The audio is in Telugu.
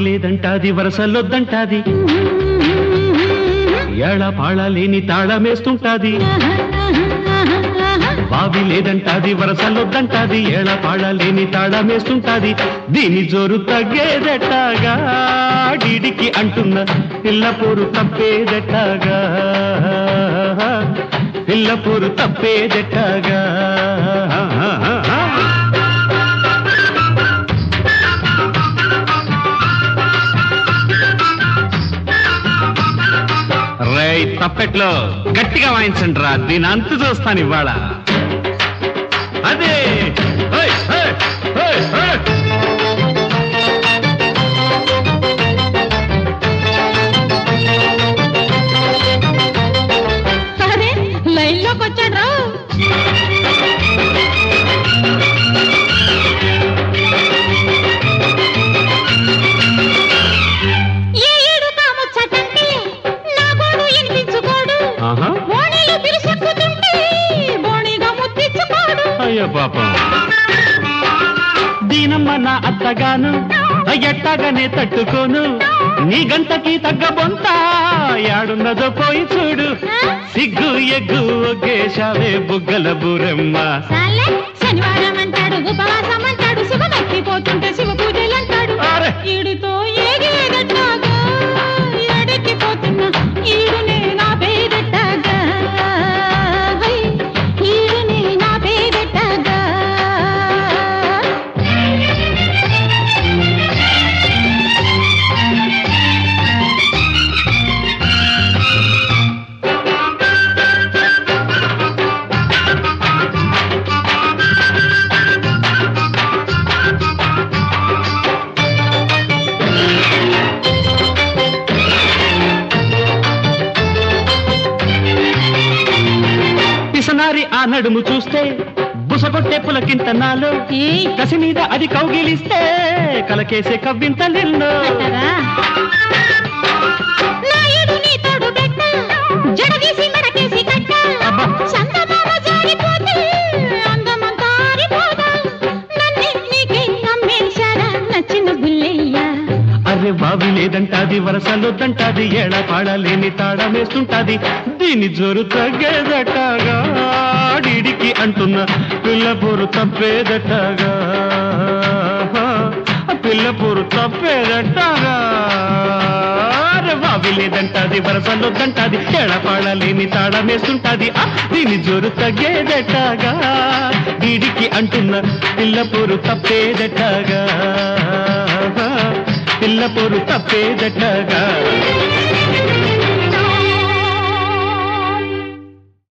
లేదంటాది వరసలొద్దంటాది ఏళ పాళ లేని తాళమేస్తుంటాది బావి లేదంటాది వరసలొద్దంటాది ఏళ పాళ లేని తాళమేస్తుంటాది దీని జోరు తగ్గేదెట్టాగా డిడికి అంటున్న పిల్లపూరు తప్పేదెట్టాగా పిల్లపూరు తప్పేదెట్టాగా రై తప్పెట్లో గట్టిగా వాయించండి రా దీని అంతు చూస్తాను ఇవాళ అదే ఓయ్, ఓయ్, ఓయ్, ఓయ్. అరే లైన్లోకి వచ్చాడు ఏ ఏడు కాముచ్చటంటే నా గోడు వినిపించుకోడు ఆహా బోణీలు పిలిచెక్కుతుంటే బోణిగా ముత్తిచ్చుకోడు అయ్యో పాపం దీనమ్మ నా అత్తగాను ఎట్టాగానే తట్టుకోను నీ గంటకి తగ్గ బొంత యాడున్నదో పోయి చూడు సిగ్గు ఎగ్గు ఒగ్గేశావే బుగ్గల బూరమ్మ సాలే శనివారం అంటాడు ఉపవాసం అంటాడు శివమెక్కిపోతుంటే శివ పూజలు అంటాడు అరే! ఈడుతో ఏగేదట్టాగా ఎడెక్కిపోతున్నా ఈడునే నా పేదెట్టాగా హై, ఈడునే నా పేదెట్టాగా పిసనారి ఆ నడుము చూస్తే బుసగొట్టే పులకింత నాలో ఏయ్, కసి మీద అది కౌగిలిస్తే కలకేసే కవ్వింతలెన్నో అంటారా? నాయుడు నీ తోడు పెట్ట, జడదీసి మెడకేసి కట్ట. అబ్బా. చందమామ జారిపోతే అందమంతా ఆరిపోదా. నన్నే నీకే అమ్మేశారా నచ్చిన బుల్లెయ్యా. అరే బావి లేదంటాది వరసలొద్దంటాది ఏళ పాడ లేని తాళమేస్తుంటాది దీని జోరు తగ్గేదట్టాగా డిడికి అంటున్న పిల్లపూరు తప్పేదట్టాగా పిల్లపూరు తప్పేదట్టాగా అరే బావి లేదంటాది వరసలొద్దంటాది ఏళ పాడ లేని తాళమేస్తుంటాది ఆ, దీని జోరు తగ్గేదట్టాగా డిడికి అంటున్న పిల్లపూరు తప్పేదట్టాగా పిల్ల పొరు తప్పేదట్టగా